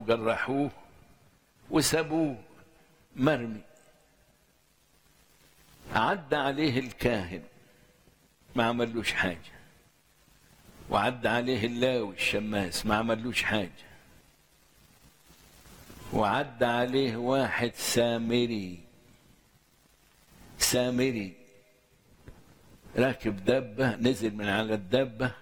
جرحوه وسابوه مرمي عدى عليه الكاهن ما عملوش حاجة وعدى عليه اللاوي الشماس ما عملوش حاجة وعدى عليه واحد سامري سامري راكب دبة نزل من على الدبة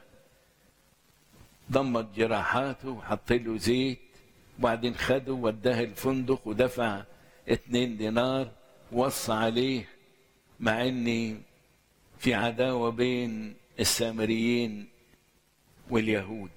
ضمت جراحاته وحط له زيت وبعدين خده وداه الفندق ودفع اتنين دينار وصى عليه مع ان في عداوة بين السامريين واليهود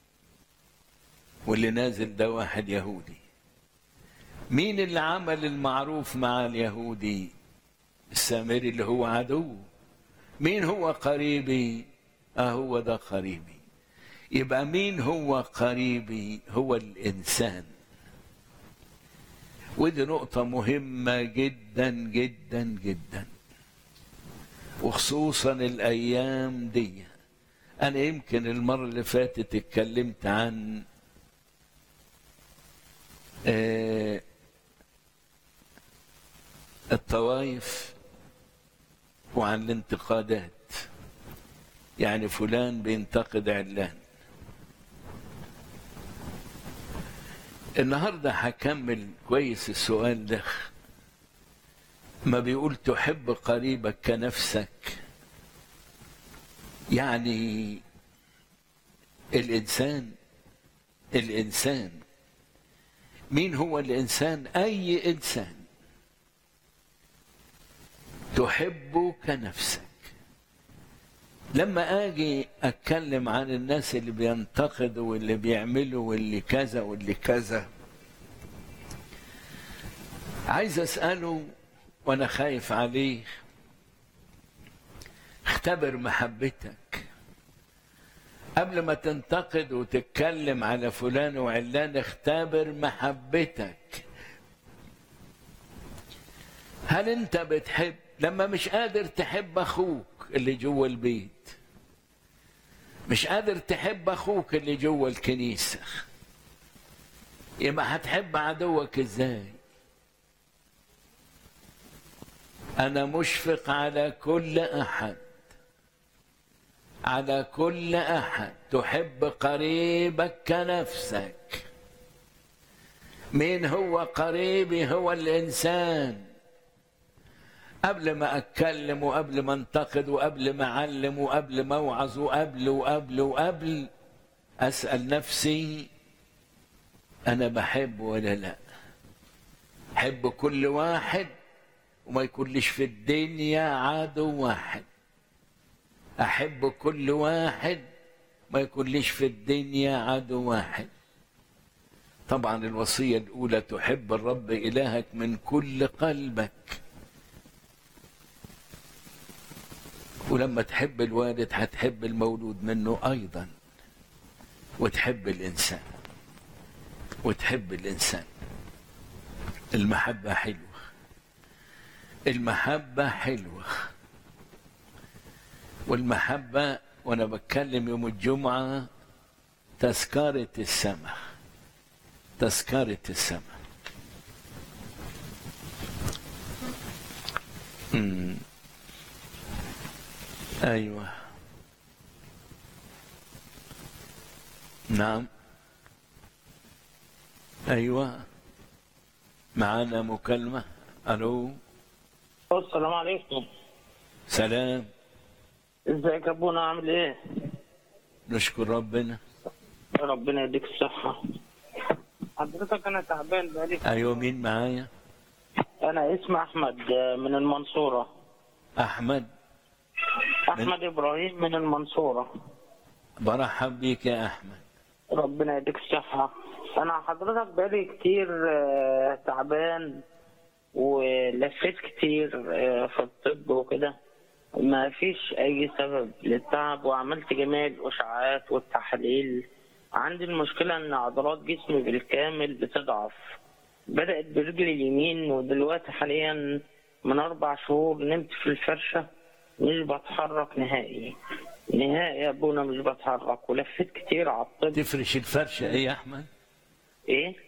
واللي نازل ده واحد يهودي مين اللي عمل المعروف مع اليهودي السامري اللي هو عدو مين هو قريبي اه هو ده قريبي يبقى مين هو قريبي هو الانسان ودي نقطة مهمة جدا جدا جدا وخصوصا الأيام دي أنا يمكن المرة اللي فاتت اتكلمت عن آه الطوائف وعن الانتقادات يعني فلان بينتقد علان النهارده هكمل كويس السؤال ده ما بيقول تحب قريبك كنفسك يعني الانسان الانسان مين هو الانسان اي انسان تحبه كنفسك لما اجي اتكلم عن الناس اللي بينتقدوا واللي بيعملوا واللي كذا واللي كذا عايز اساله وانا خايف عليه اختبر محبتك قبل ما تنتقد وتتكلم على فلان وعلان اختبر محبتك هل انت بتحب لما مش قادر تحب اخوك اللي جوه البيت مش قادر تحب اخوك اللي جوه الكنيسه يبقى هتحب عدوك ازاي انا مشفق على كل احد على كل احد تحب قريبك كنفسك مين هو قريبي هو الانسان قبل ما اتكلم وقبل ما انتقد وقبل ما اعلم وقبل ما اوعظ وقبل وقبل وقبل اسال نفسي انا بحب ولا لا احب كل واحد وما يكونليش في الدنيا عدو واحد احب كل واحد ما يكونليش في الدنيا عدو واحد طبعا الوصيه الاولى تحب الرب الهك من كل قلبك ولما تحب الوالد هتحب المولود منه ايضا وتحب الانسان وتحب الانسان المحبه حلوه المحبه حلوه والمحبه وانا بتكلم يوم الجمعه تذكره السماء تذكره السماء امم ايوه نعم ايوه معانا مكالمه الو السلام عليكم سلام ازيك يا ابونا عامل ايه نشكر ربنا ربنا يديك الصحة حضرتك انا تعبان بقالي ايوه مين معايا انا اسمي احمد من المنصورة احمد احمد ابراهيم من المنصورة برحب بيك يا احمد ربنا يديك الصحة انا حضرتك بقالي كتير آه، تعبان ولفيت كتير آه، في الطب وكده ما فيش اي سبب للتعب وعملت جميع الاشعاعات والتحاليل عندي المشكلة ان عضلات جسمي بالكامل بتضعف بدأت برجلي اليمين ودلوقتي حاليا من اربع شهور نمت في الفرشة مش بتحرك نهائي نهائي يا ابونا مش بتحرك ولفيت كتير على الطب تفرش الفرشه ايه يا احمد ايه